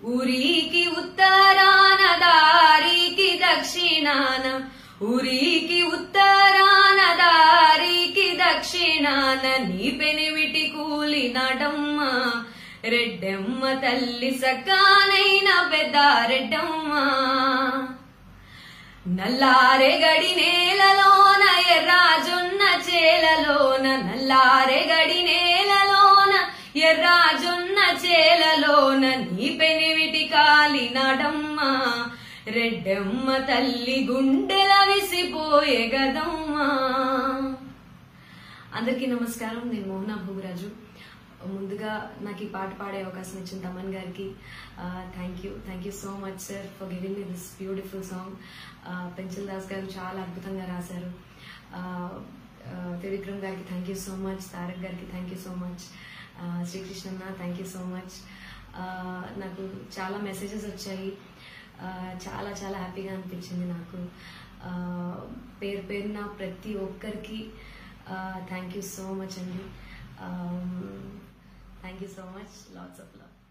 ఊరికి ఉత్తరాన దారికి దక్షిణాన ఊరికి ఉత్తరాన దారికి దక్షిణాన నీ పెనివిటి కూలినాడమ్మ రెడ్డెమ్మ తల్లి సకానైన పెద్దారెడ్డమ్మ నల్లారెగడి నేలలోన ఎర్రాజొన్న చేలలోన నల్లారెగడి నేలలోన ఎర్రాజొన్న చేలలోన నీ పెనివిటి కాలినాడమ్మ రెడ్డమ్మ తల్లి గుండెల విసిపోయే గదమ్మా అందరికీ నమస్కారం నేను మోహన భోగరాజు ముందుగా నాకు ఈ పాట పాడే అవకాశం ఇచ్చిన తమన్ గారికి thank you thank you so much sir for giving me this beautiful song Penchal Das garu చాలా అద్భుతంగా రాశారు త్రివిక్రమ్ గారికి thank you so much Tarak గారికి థ్యాంక్ యూ సో మచ్ శ్రీకృష్ణన్న థ్యాంక్ యూ సో మచ్ నాకు చాలా మెసేజెస్ వచ్చాయి ఆ, చాలా చాలా హ్యాపీగా అనిపించింది నాకు ఆ, పేరు పేరున ప్రతి ఒక్కరికి థ్యాంక్ యూ సో మచ్ అండి thank you so much lots of love